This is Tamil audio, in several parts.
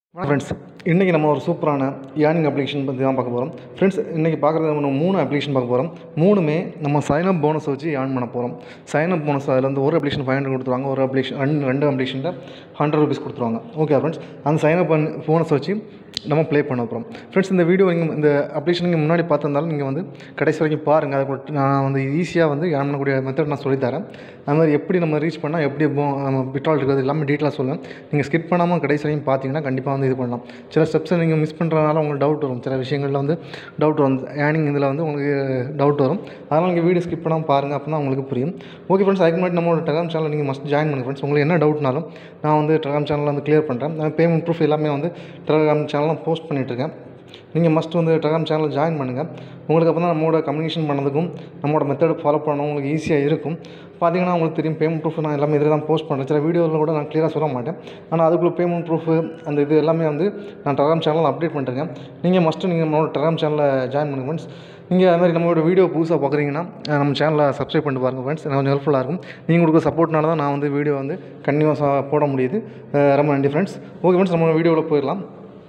ஃப்ரெண்ட்ஸ் இன்றைக்கி நம்ம ஒரு சூப்பரான ஏர்னிங் அப்ளிகேஷன் பற்றி தான் பார்க்க போகிறோம் ஃப்ரெண்ட்ஸ் இன்றைக்கி பார்க்குறது நம்ம மூணு அப்ளிகேஷன் பார்க்க போகிறோம் மூணுமே நம்ம சைனப் போனஸ் வச்சு ஏர்ன் பண்ண போகிறோம் சைனப் போனஸ் அதில் வந்து ஒரு அப்ளிகேஷன் ஃபைவ் ஹண்ட்ரட் கொடுத்துருவாங்க ஒரு அப்ளிகேஷன் ரெண்டு ரெண்டு அப்ளிகேஷனில் ஹண்ட்ரட் ருபீஸ் கொடுத்துருவாங்க ஓகே ஃப்ரெண்ட்ஸ் அந்த சைனப் பண்ணி போனஸ் வச்சு நம்ம ப்ளே பண்ண போகிறோம் ஃப்ரெண்ட்ஸ் இந்த வீடியோ நீங்கள் இந்த அப்ளிகேஷன் நீங்கள் முன்னாடி பார்த்துருந்தாலும் நீங்கள் வந்து கடைசி வரைக்கும் பாருங்கள் அதை கூட நான் வந்து ஈஸியாக வந்து ஏர்ன் பண்ணக்கூடிய மெத்தட் நான் சொல்லித்தரேன் அது மாதிரி எப்படி நம்ம ரீச் பண்ணால் எப்படி போ- நம்ம விட்ரால் இருக்கிறது எல்லாமே டீட்டெயிலாக சொல்லுவேன் நீங்கள் ஸ்கிப் பண்ணாமல் கடைசி வரைக்கும் பார்த்தீங்கன்னா கண்டிப்பாக வந்து இது பண்ணலாம் சில ஸ்டெப்ஸை நீங்கள் மிஸ் பண்ணுறதுனால உங்களுக்கு டவுட் வரும் சில விஷயங்களில் வந்து டவுட் வரும் ஏர்னிங் இதில் வந்து உங்களுக்கு டவுட் வரும் அதனால் நீங்கள் வீடியோ ஸ்கிப் பண்ணாமல் பாருங்கள் அப்போ தான் உங்களுக்கு புரியும் ஓகே ஃப்ரெண்ட்ஸ் அதுக்கு முன்னாடி நம்மளோட டெலாம் சேனல் நீங்கள் மஸ்ட் ஜாயின் பண்ணுங்க ஃப்ரெண்ட்ஸ் உங்களுக்கு என்ன டவுட்னாலும் நான் வந்து டெலாம் சேனலில் வந்து கிளியர் பண்ணுறேன் பேமெண்ட் ப்ரூஃப் எல்லாமே வந்து டெலகிராம் சேனலில் போஸ்ட் பண்ணிகிட்ருக்கேன் நீங்கள் மஸ்ட் வந்து டெலகிராம் சேனல் ஜாயின் பண்ணுங்கள் உங்களுக்கு அப்போ தான் நம்மளோட கம்யூனிகேஷன் பண்ணதுக்கும் நம்மளோட மெத்தட் ஃபாலோ பண்ண உங்களுக்கு ஈஸியாக இருக்கும் பார்த்தீங்கன்னா உங்களுக்கு தெரியும் பேமெண்ட் ப்ரூஃப் நான் எல்லாமே இதில் தான் போஸ்ட் பண்ணுறேன் சில வீடியோவில் கூட நான் க்ளியராக சொல்ல மாட்டேன் ஆனால் அதுக்குள்ளே பேமெண்ட் ப்ரூஃப் அந்த இது எல்லாமே வந்து நான் டெலகிராம் சேனலில் அப்டேட் பண்ணிருக்கேன் நீங்கள் மஸ்ட்டு நீங்கள் நம்மளோட டெலகிராம் சேனலில் ஜாயின் பண்ணுங்க ஃப்ரெண்ட்ஸ் நீங்கள் அது மாதிரி நம்மளோட வீடியோ புதுசாக பார்க்குறீங்கன்னா அஹ் நம்ம சேனலை சப்ஸ்கிரைப் பண்ணிட்டு பாருங்கள் ஃப்ரெண்ட்ஸ் எனக்கு கொஞ்சம் ஹெல்ப்ஃபுல்லாக இருக்கும் நீங்கள் கொடுக்க சப்போர்ட்னால தான் நான் வந்து வீடியோ வந்து கண்டினியூஸாக போட முடியுது அஹ் ரொம்ப நன்றி ஃப்ரெண்ட்ஸ் ஓகே ஃப்ரெண்ட்ஸ் நம்ம வீடியோவில் போயிடலாம்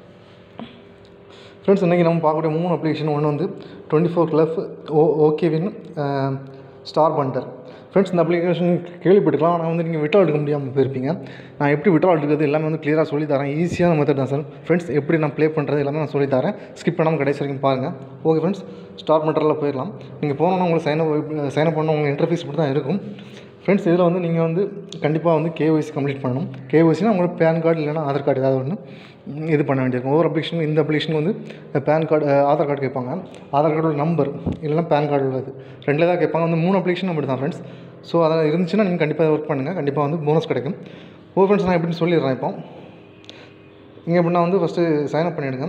ஃப்ரெண்ட்ஸ் இன்றைக்கி நம்ம பார்க்கக்கூடிய மூணு அப்ளிகேஷன் ஒன்று வந்து டுவெண்ட்டி ஃபோர் கிளப் ஓ ஓகேவின் ஸ்டார் பண்டர் ஃப்ரெண்ட்ஸ் இந்த அப்ளிகேஷன் கேள்விப்பட்டுக்கலாம் ஆனால் வந்து நீங்கள் விட்ரா எடுக்க முடியாமல் போயிருப்பீங்க நான் எப்படி விட்ரா எடுக்கிறது எல்லாமே வந்து கிளியராக சொல்லி தரேன் ஈஸியான மெத்தட் தான் சார் ஃப்ரெண்ட்ஸ் எப்படி நான் ப்ளே பண்ணுறது எல்லாமே நான் சொல்லி தரேன் ஸ்கிப் பண்ணாமல் கடைசி வரைக்கும் பாருங்கள் ஓகே ஃப்ரெண்ட்ஸ் ஸ்டார் பண்டரில் போயிடலாம் நீங்கள் போனோன்னா உங்களுக்கு சைன் அப் சைன் அப் பண்ண உங்களுக்கு இன்டர்ஃபேஸ் இப்படி தான் இருக்கும் ஃப்ரெண்ட்ஸ் இதில் வந்து நீங்கள் வந்து கண்டிப்பாக வந்து கேஒய்சி கம்ப்ளீட் பண்ணணும் கேஒய்சினா உங்களுக்கு பேன் கார்டு இல்லைனா ஆதார் கார்டு ஏதாவது ஒன்று இது பண்ண வேண்டியிருக்கும் ஒவ்வொரு அப்ளிகேஷன் இந்த அப்ளிகேஷன் வந்து பேன் கார்டு ஆதார் கார்டு கேட்பாங்க ஆதார் கார்டோட நம்பர் இல்லைனா பேன் கார்டு உள்ளது ரெண்டில் தான் கேட்பாங்க வந்து மூணு அப்ளிகேஷன் அப்படி தான் ஃப்ரெண்ட்ஸ் ஸோ அதில் இருந்துச்சுன்னா நீங்கள் கண்டிப்பாக ஒர்க் பண்ணுங்கள் கண்டிப்பாக வந்து போனஸ் கிடைக்கும் ஓ ஃப்ரெண்ட்ஸ் நான் எப்படின்னு சொல்லிடுறேன் இப்போ இங்கே எப்படின்னா வந்து ஃபஸ்ட்டு சைன்அப் பண்ணிவிடுங்க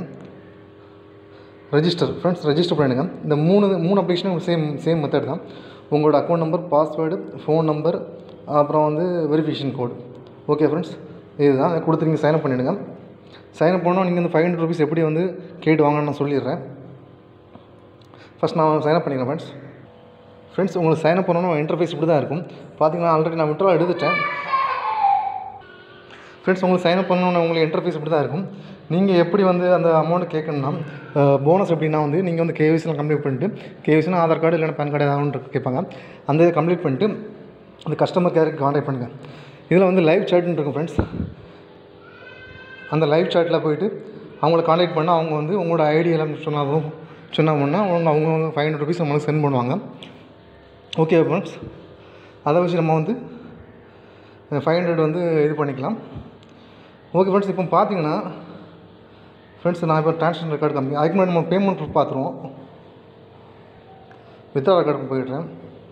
ரெஜிஸ்டர் ஃப்ரெண்ட்ஸ் ரெஜிஸ்டர் பண்ணிடுங்க இந்த மூணு மூணு அப்ளிகேஷனும் சேம் சேம் மெத்தட் தான் உங்களோட account number password phone number அப்புறம் வந்து வெரிஃபிகேஷன் கோடு ஓகே ஃப்ரெண்ட்ஸ் இதுதான் கொடுத்து நீங்கள் சைன்அப் பண்ணிவிடுங்க சைன்அப் பண்ணால் நீங்கள் இந்த ஃபைவ் ஹண்ட்ரட் ருபீஸ் எப்படி வந்து கேட்டு வாங்கன்னு நான் சொல்லிடுறேன் ஃபஸ்ட் நான் சைன்அப் பண்ணிக்கிறேன் ஃப்ரெண்ட்ஸ் ஃப்ரெண்ட்ஸ் உங்களுக்கு சைன்அப் பண்ணணும் இன்டர்ஃபேஸ் இப்படி தான் இருக்கும் பார்த்தீங்கன்னா ஆல்ரெடி நான் விட்ரா எடுத்துட்டேன் ஃப்ரெண்ட்ஸ் உங்களுக்கு சைன்அப் பண்ணணுன்னு உங்களுக்கு இன்டர்ஃபேஸ் இப்படி தான் இருக்கும் நீங்கள் எப்படி வந்து அந்த அமௌண்ட் கேட்கணும்னா போனஸ் எப்படின்னா வந்து நீங்கள் வந்து கேவிசிலாம் கம்ப்ளீட் பண்ணிட்டு கேவிசினா ஆதார் கார்டு இல்லைனா பேன் கார்டு ஏதாவது ஒன்று இருக்கு கேட்பாங்க அந்த இதை கம்ப்ளீட் பண்ணிட்டு அந்த கஸ்டமர் கேருக்கு கான்டாக்ட் பண்ணுங்கள் இதில் வந்து லைவ் சாட்னு இருக்கும் ஃப்ரெண்ட்ஸ் அந்த லைவ் சாட்டில் போயிட்டு அவங்கள கான்டாக்ட் பண்ணால் அவங்க வந்து உங்களோட ஐடி எல்லாம் சொன்னாலும் சொன்னாங்கன்னா அவங்க அவங்க ஃபைவ் ஹண்ட்ரட் ருபீஸ் நம்மளுக்கு சென்ட் பண்ணுவாங்க ஓகே ஃப்ரெண்ட்ஸ் அதை வச்சு நம்ம வந்து ஃபைவ் ஹண்ட்ரட் வந்து இது பண்ணிக்கலாம் ஓகே ஃப்ரெண்ட்ஸ் இப்போ பார்த்தீங்கன்னா ஃப்ரெண்ட்ஸ் நான் இப்போ ட்ரான்ஸ்லேஷன் ரெக்கார்டு கம்மி அதுக்கு முன்னாடி நம்ம பேமெண்ட் ப்ரூஃப் பார்த்துருவோம் வித்ரா ரெக்கார்டுக்கு போயிடுறேன்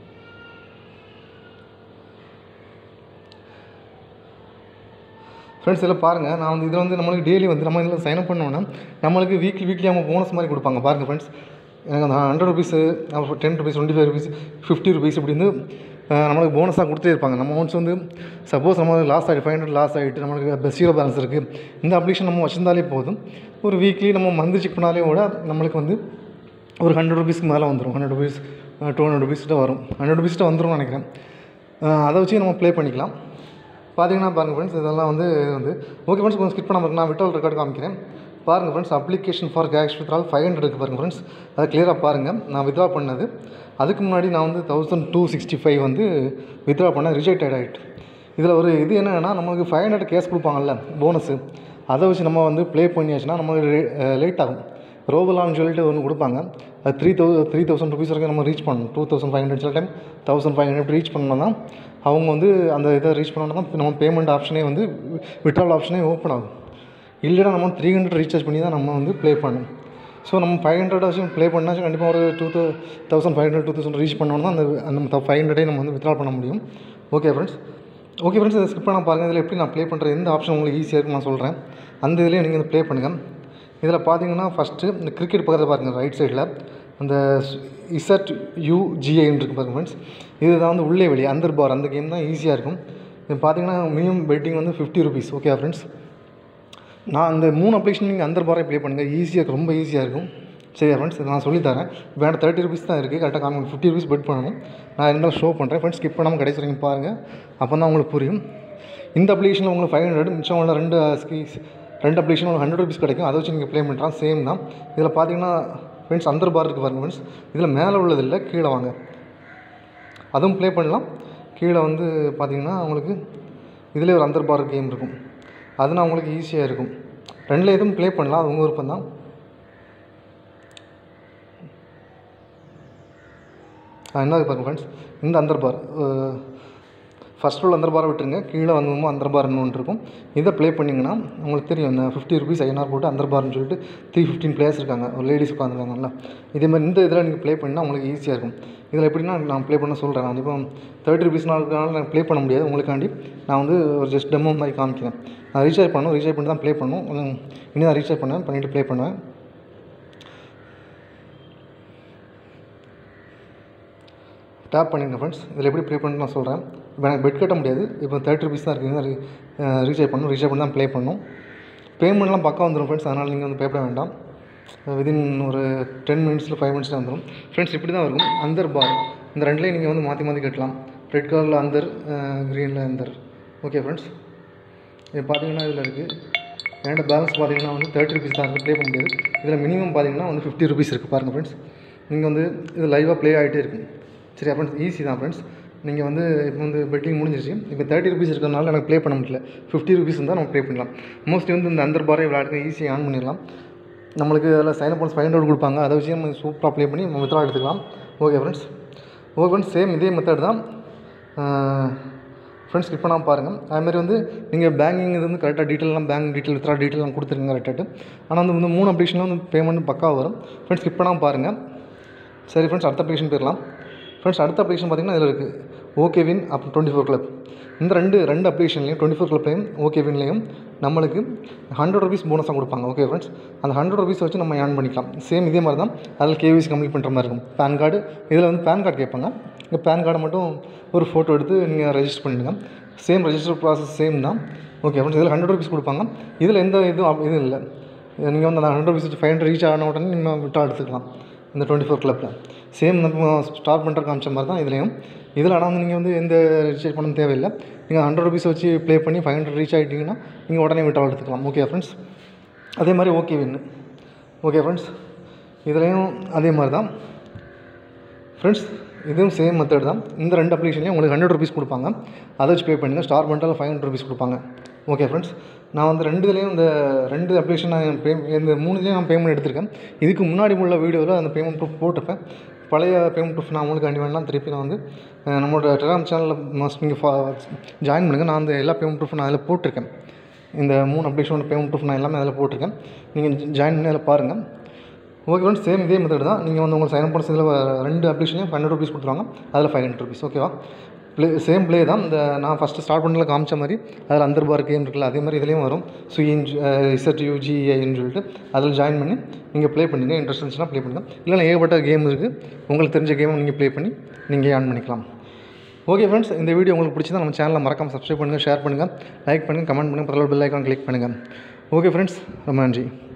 ஃப்ரெண்ட்ஸ் இதில் பாருங்கள் நான் வந்து இதில் வந்து நம்மளுக்கு டெய்லி வந்து நம்ம இதில் சைன் அப் பண்ணோன்னா நம்மளுக்கு வீக்லி வீக்லி அவங்க போனஸ் மாதிரி கொடுப்பாங்க பாருங்கள் ஃப்ரெண்ட்ஸ் எனக்கு அந்த hundred rupees ten rupees twenty five rupees fifty rupees இப்படி வந்து அஹ், நம்மளுக்கு போனஸாக கொடுத்தே இருப்பாங்க நம்ம ஒன்ஸ் வந்து சப்போஸ் நம்ம லாஸ் ஆகிட்டு ஃபைவ் ஹண்ட்ரட் லாஸ் ஆகிட்டு நம்மளுக்கு ஜீரோ பேலன்ஸ் இருக்குது இந்த அப்ளிகேஷன் நம்ம வச்சிருந்தாலே போதும் ஒரு வீக்லி நம்ம மந்த் செக் பண்ணாலே கூட நம்மளுக்கு வந்து ஒரு ஹண்ட்ரட் ருபீஸ்க்கு மேலே வந்துடும் ஹண்ட்ரட் ருபீஸ் டூ ஹண்ட்ரட் ருபீஸ்கிட்ட வரும் ஹண்ட்ரட் ருபீஸ்கிட்ட வந்துடும் நினைக்கிறேன் அஹ், அதை வச்சு நம்ம ப்ளே பண்ணிக்கலாம் பார்த்தீங்கன்னா பாருங்கள் ஃப்ரெண்ட்ஸ் இதெல்லாம் வந்து இது வந்து ஓகே ஃப்ரெண்ட்ஸ் கொஞ்சம் ஸ்கிப் பண்ணாமல் நான் விட்டல் ரெக்கார்டு காமிக்கிறேன் பாருங்கள் friends application for cash withdrawal five hundred இருக்குது பாருங்கள் ஃப்ரெண்ட்ஸ் அதை கிளியராக பாருங்கள் நான் வித்ரா பண்ணது அதுக்கு முன்னாடி நான் வந்து தௌசண்ட் டூ சிக்ஸ்டி ஃபைவ் வந்து வித்ரா பண்ண ரிஜெக்ட் ஆகிட்டு இதில் ஒரு இது என்னென்னா நமக்கு ஃபைவ் ஹண்ட்ரட் கேஸ் கொடுப்பாங்கல்ல போனஸு அதை வச்சு நம்ம வந்து ப்ளே பண்ணியாச்சுன்னா நமக்கு லேட் ஆகும் ரோபலான்னு சொல்லிட்டு ஒன்று கொடுப்பாங்க அது த்ரீ தௌ த்ரீ தௌசண்ட் ருபீஸ் வரைக்கும் நம்ம ரீச் பண்ணணும் டூ தௌசண்ட் ஃபைவ் ஹண்ட்ரட் சில time thousand five hundred reach பண்ணோம்னா அவங்க வந்து அந்த இதை ரீச் பண்ணோன்னா தான் நம்ம பேமெண்ட் ஆப்ஷனே வந்து விட்ரால் ஆப்ஷனே ஓப்பன் ஆகும் இல்லைனா நம்ம த்ரீ ஹண்ட்ரட் ரீசார்ஜ் பண்ணி தான் நம்ம வந்து ப்ளே பண்ணணும் ஸோ நம்ம ஃபைவ் ஹண்ட்ரட் வச்சு ப்ளே பண்ணாச்சும் கண்டிப்பாக ஒரு டூ தௌ thousand five hundred two thousand reach பண்ணோம்னா அந்த அந்த ஃபைவ் ஹண்ட்ரடே நம்ம வந்து வித்ரா பண்ண முடியும் ஓகே ஃப்ரெண்ட்ஸ் ஓகே ஃப்ரெண்ட்ஸ் இதை ஸ்கிப் பண்ண பாருங்கள் இதில் எப்படி நான் ப்ளே பண்ணுறேன் எந்த ஆப்ஷன் உங்களுக்கு ஈஸியாக இருக்குன்னு நான் சொல்கிறேன் அந்த இதுலேயே நீங்கள் ப்ளே பண்ணுங்கள் இதில் பார்த்தீங்கன்னா ஃபஸ்ட்டு இந்த கிரிக்கெட் பக்கத்தில் பாருங்கள் ரைட் சைடில் அந்த இசட் யூஜிஐன்னு இருக்கு பாருங்கள் ஃப்ரெண்ட்ஸ் இதுதான் வந்து உள்ளே வெளியே அந்தர் பார் அந்த கேம் தான் ஈஸியாக இருக்கும் இது பார்த்தீங்கன்னா மினிமம் பெட்டிங் வந்து ஃபிஃப்டி ருபீஸ் ஓகே ஃப்ரெண்ட்ஸ் நான் அந்த மூணு அப்ளிகேஷன் நீங்கள் அந்தர் பாரை ப்ளே பண்ணுங்கள் ஈஸியாக இருக்கும் ரொம்ப ஈஸியாக இருக்கும் சரியா ஃப்ரெண்ட்ஸ் நான் சொல்லித்தரேன் வேறு தேர்ட்டி ருபீஸ் தான் இருக்குது கரெக்டாக காமி ஃபிஃப்டி ருபீஸ் பெட் பண்ணணும் நான் இருந்தாலும் ஷோ பண்ணுறேன் ஃப்ரெண்ட்ஸ் ஸ்கிப் பண்ணாமல் கடைசி வரைக்கும் பாருங்கள் அப்போ தான் உங்களுக்கு புரியும் இந்த அப்ளிகேஷனில் உங்களுக்கு ஃபைவ் ஹண்ட்ரட் மிச்சம் உள்ள ரெண்டு ஸ்கீஸ் ரெண்டு அப்ளிகேஷன் ஒரு ஹண்ட்ரட் ருபீஸ் கிடைக்கும் அதை வச்சு நீங்கள் ப்ளே பண்ணுறான் சேம் தான் இதில் பார்த்தீங்கன்னா ஃப்ரெண்ட்ஸ் அந்தர் பார் இருக்குது பாருங்க ஃப்ரெண்ட்ஸ் இதில் மேலே உள்ளது இல்லை கீழே வாங்க அதுவும் ப்ளே பண்ணலாம் கீழே வந்து பார்த்தீங்கன்னா உங்களுக்கு இதிலே ஒரு அந்தர் பார் கேம் இருக்கும் அதுனா உங்களுக்கு ஈஸியாக இருக்கும் ரெண்டில் எதுவும் ப்ளே பண்ணலாம் அது உங்கள் விருப்பம் தான் என்ன பாருங்க ஃப்ரெண்ட்ஸ் இந்த அந்தர் பார் ஃபஸ்ட் உள்ள அந்தர் பாரை விட்டுருங்க கீழே வந்தோமோ அந்தர் பார்னு ஒன்று இருக்கும் இதை ப்ளே பண்ணிங்கன்னா உங்களுக்கு தெரியும் இந்த ஃபிஃப்டி ருபீஸ் ஐநார் போட்டு அந்தர் பார்னு சொல்லிட்டு த்ரீ ஃபிஃப்டீன் பிளேயர்ஸ் இருக்காங்க ஒரு லேடிஸ் உட்காந்துருக்காங்கல்ல இதே மாதிரி இந்த இதில் நீங்கள் ப்ளே பண்ணால் உங்களுக்கு ஈஸியாக இருக்கும் இதில் எப்படின்னா நான் ப்ளே பண்ண சொல்கிறேன் நான் இப்போ தேர்ட்டி ருபீஸ்னால நான் ப்ளே பண்ண முடியாது உங்களுக்காண்டி நான் வந்து ஒரு ஜஸ்ட் டெமோ மாதிரி காமிக்கிறேன் நான் ரீசார்ஜ் பண்ணணும் ரீசார்ஜ் பண்ணி தான் ப்ளே பண்ணணும் இனி நான் ரீசார்ஜ் பண்ணுவேன் பண்ணிவிட்டு ப்ளே பண்ணுவேன் டேப் பண்ணிடுங்க ஃப்ரெண்ட்ஸ் இதில் எப்படி ப்ளே பண்ணணும் நான் சொல்கிறேன் இப்போ எனக்கு பெட் கட்ட முடியாது இப்போ தேர்ட்டி ருபீஸ் தான் இருக்குது ரீசார்ஜ் பண்ணணும் ரீசார்ஜ் பண்ணி தான் ப்ளே பண்ணணும் பேமெண்ட்லாம் பக்கம் வந்துடும் ஃப்ரெண்ட்ஸ் அதனால் நீங்கள் வந்து பே பண்ண வேண்டாம் விதின் ஒரு டென் மினிட்ஸில் ஃபைவ் மினிட்ஸில் வந்துடும் ஃப்ரெண்ட்ஸ் இப்படி தான் இருக்கும் அந்தர் பார் இந்த ரெண்டுலேயும் நீங்கள் வந்து மாற்றி மாற்றி கட்டலாம் ரெட் கலரில் அந்தர் க்ரீனில் அந்தர் ஓகே ஃப்ரெண்ட்ஸ் இது பார்த்தீங்கன்னா இதில் இருக்குது என்னோட பேலன்ஸ் பார்த்தீங்கன்னா வந்து தேர்ட்டி ருபீஸ் தான் இருக்குது ப்ளே பண்ண முடியாது இதில் மினிமம் பார்த்தீங்கன்னா வந்து ஃபிஃப்டி ருபீஸ் இருக்குது பாருங்கள் ஃப்ரெண்ட்ஸ் நீங்கள் வந்து இது லைவாக ப்ளே ஆகிட்டே இருக்கும் சரியா ஃப்ரெண்ட்ஸ் ஈஸி தான் ஃப்ரெண்ட்ஸ் நீங்கள் வந்து இப்போ வந்து பெட்டிங் முடிஞ்சிருச்சு இப்போ தேர்ட்டி ருபீஸ் இருக்கிறதுனால எனக்கு ப்ளே பண்ண முடியல ஃபிஃப்டி ருபீஸ் இருந்தால் நம்ம ப்ளே பண்ணலாம் மோஸ்ட்லி வந்து இந்த அந்தர் பாரே விளையாடுங்க ஈஸியாக ஆன் பண்ணிடலாம் நம்மளுக்கு அதில் சைன் அப் பண்ணி ஃபைவ் ஹண்ட்ரட் கொடுப்பாங்க அதை வச்சு நம்ம சூப்பராக ப்ளே பண்ணி நம்ம வித்ரா எடுத்துக்கலாம் okay friends okay friends same இதே மெத்தட் தான் ஃப்ரெண்ட்ஸ் இப்போ நான் பாருங்கள் அதுமாதிரி வந்து நீங்கள் பேங்கிங் இது வந்து கரெக்டாக டீட்டெயிலாம் பேங்க் டீட்டெயில் வித்ரா டீட்டெயிலாம் கொடுத்துருங்க கரெக்டாக ஆனால் வந்து இந்த மூணு அப்ளிகேஷனில் வந்து பேமெண்ட் பக்கா வரும் ஃப்ரெண்ட்ஸ் இப்போ நான் பாருங்கள் சரி ஃப்ரெண்ட்ஸ் அடுத்த அப்ளிகேஷன் போயிடலாம் ஃப்ரெண்ட்ஸ் அடுத்த அப்ளிகேஷன் பார்த்திங்கன்னா இதில் இருக்குது ஓகே வின் அப்புறம் டுவெண்ட்டி ஃபோர் கிளப் இந்த ரெண்டு ரெண்டு அப்ளிகேஷன்லையும் டுவெண்ட்டி ஃபோர் கிளப்லையும் ஓகே வின்லையும் நம்மளுக்கு ஹண்ட்ரட் ருபீஸ் போனஸாக கொடுப்பாங்க ஓகே ஃப்ரெண்ட்ஸ் அந்த ஹண்ட்ரட் ருபீஸ் வச்சு நம்ம ஏர்ன் பண்ணிக்கலாம் சேம் இதே மாதிரி தான் அதில் கேவிசி கம்ப்ளீட் பண்ணுற மாதிரி இருக்கும் பேன் கார்டு இதில் வந்து பேன் கார்டு கேட்பாங்க இந்த பேன் கார்டை மட்டும் ஒரு ஃபோட்டோ எடுத்து நீங்கள் ரெஜிஸ்டர் பண்ணிடுங்க சேம் ரெஜிஸ்டர் ப்ராசஸ் சேம் தான் ஓகே ஃப்ரெண்ட்ஸ் இதில் ஹண்ட்ரட் ருபீஸ் கொடுப்பாங்க இதில் எந்த இதுவும் இதுவும் இல்லை நீங்கள் வந்து அந்த hundred rupees five hundred reach ஆன உடனே நீங்கள் விட்டா எடுத்துக்கலாம் இந்த டுவெண்ட்டி ஃபோர் கிளப்பில் சேம் நம்ம ஸ்டார்ட் பண்ணுற காமிச்ச மாதிரி தான் இதுலேயும் இதில் ஆனால் வந்து நீங்கள் வந்து எந்த ரீசார்ஜ் பண்ண தேவையில்லை நீங்கள் ஹண்ட்ரட் ருபீஸ் வச்சு ப்ளே பண்ணி ஃபைவ் ஹண்ட்ரட் ரீச் ஆகிட்டிங்கன்னா நீங்கள் உடனே விட்டால் எடுத்துக்கலாம் ஓகே ஃப்ரெண்ட்ஸ் அதே மாதிரி ஓகே வின்னு ஓகே ஃப்ரெண்ட்ஸ் இதுலேயும் அதே மாதிரி தான் ஃப்ரெண்ட்ஸ் இதுவும் சேம் மெத்தட் தான் இந்த ரெண்டு அப்ளிகேஷன்லையும் உங்களுக்கு ஹண்ட்ரட் ருபீஸ் கொடுப்பாங்க அதை வச்சு பே பண்ணுங்கள் ஸ்டார் பண்ணிட்டால் ஃபைவ் ஹண்ட்ரட் ருபீஸ் கொடுப்பாங்க ஓகே ஃப்ரெண்ட்ஸ் நான் வந்து ரெண்டு இதுலேயும் இந்த ரெண்டு அப்ளிகேஷன் நான் பே இந்த மூணுலேயும் நான் பேமெண்ட் எடுத்திருக்கேன் இதுக்கு முன்னாடி உள்ள வீடியோவில் அந்த பேமெண்ட் ப்ரூஃப் போட்டிருப்பேன் பழைய பேமெண்ட் ப்ரூஃப் நான் உங்களுக்கு அண்டி வேணாம் திருப்பி நான் வந்து நம்மளோட டெலாம் சேனலில் மஸ்ட் நீங்கள் ஃபா ஜாயின் பண்ணுங்கள் நான் அந்த எல்லா பேமெண்ட் ப்ரூஃப் நான் அதில் போட்டிருக்கேன் இந்த மூணு அப்ளிகேஷனோட பேமெண்ட் ப்ரூஃப் நான் எல்லாமே அதில் போட்டிருக்கேன் நீங்கள் ஜாயின் பண்ணி அதில் பாருங்கள் ஓகே ஃப்ரெண்ட்ஸ் சேம் இதே மெத்தட் தான் நீங்கள் வந்து உங்களுக்கு சைன் அப் பண்ண இதில் ரெண்டு அப்ளிகேஷனையும் ஹண்ட்ரட் ருபீஸ் கொடுத்துருவாங்க அதில் ஃபைவ் ஹண்ட்ரட் ருபீஸ் ஓகேவா ப்ளே சேம் ப்ளே தான் இந்த நான் ஃபஸ்ட்டு ஸ்டார்ட் பண்ணல காமிச்ச மாதிரி அதில் அந்தர் பார் கேம் இருக்குல்ல அதே மாதிரி இதுலேயும் வரும் சுயின் இசட் யூஜிஐன்னு சொல்லிட்டு அதில் ஜாயின் பண்ணி நீங்கள் ப்ளே பண்ணுங்க இன்ட்ரெஸ்ட் இருந்துச்சுன்னா ப்ளே பண்ணுங்கள் இல்லைனா ஏகப்பட்ட கேம் இருக்குது உங்களுக்கு தெரிஞ்ச கேமை நீங்கள் ப்ளே பண்ணி நீங்கள் ஆன் பண்ணிக்கலாம் ஓகே ஃப்ரெண்ட்ஸ் இந்த வீடியோ உங்களுக்கு பிடிச்சதா நம்ம சேனலை மறக்காம சப்ஸ்கிரைப் பண்ணுங்கள் ஷேர் பண்ணுங்கள் லைக் பண்ணுங்கள் கமெண்ட் பண்ணுங்கள் பக்கத்தில் பெல் ஐக்கான் கிளிக் பண்ணுங்கள் ஓகே ஃப்ரெண்ட்ஸ் ரொம்ப நன்றி